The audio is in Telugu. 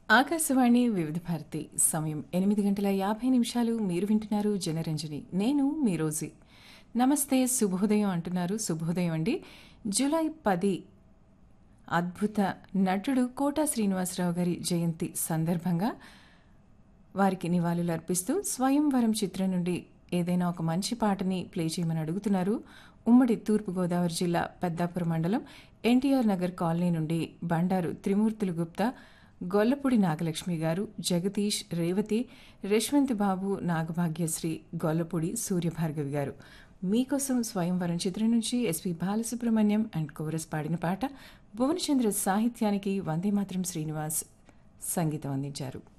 ఆకాశవాణి వివిధ భారతి సమయం ఎనిమిది గంటల యాభై నిమిషాలు మీరు వింటున్నారు జనరంజని నేను మీ రోజీ నమస్తే శుభోదయం అంటున్నారు శుభోదయం అండి జూలై పది అద్భుత నటుడు కోటా శ్రీనివాసరావు గారి జయంతి సందర్భంగా వారికి నివాళులు అర్పిస్తూ స్వయంవరం చిత్రం నుండి ఏదైనా ఒక మంచి పాటని ప్లే చేయమని అడుగుతున్నారు ఉమ్మడి తూర్పుగోదావరి జిల్లా పెద్దాపురం మండలం ఎన్టీఆర్ నగర్ కాలనీ నుండి బండారు త్రిమూర్తులు గుప్తా గొల్లపూడి నాగలక్ష్మి గారు జగదీష్ రేవతి రేష్వంత్ బాబు నాగభాగ్యశ్రీ గొల్లపూడి సూర్యభార్గవి గారు మీకోసం స్వయంవరం చిత్రం నుంచి ఎస్పి బాలసుబ్రహ్మణ్యం అండ్ కోరస్ పాడిన పాట భువనచంద్ర సాహిత్యానికి వందేమాత్రం శ్రీనివాస్ సంగీతం అందించారు